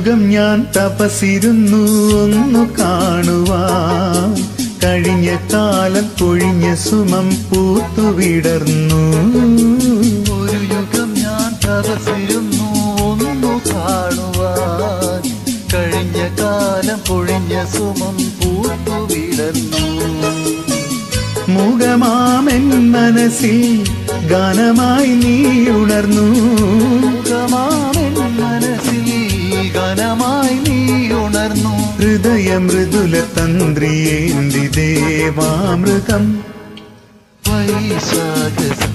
യുഗം ഞാൻ തപസിരുന്നു ഒന്നു കാണുവാൻ കഴിഞ്ഞ കാലം കൊഴിഞ്ഞ സുമം പൂത്തുവിടർന്നു ഒരു യുഗം ഞാൻ തപസിരുന്നു ഒന്നു കാണുവാൻ കഴിഞ്ഞ കാലം പൊഴിഞ്ഞ സുമം പൂത്തു വിടർന്നു മുഖമാമെൻ മനസ്സിൽ ഗാനമായി നീ ഉണർന്നു മുഖമാമെൻ മനസ്സിൽ ഗനമായി നീ ഉണർന്നു ഹൃദയ മൃദുല തന്ത്രിയേന്തി ദേവാമൃതം വൈശാഖ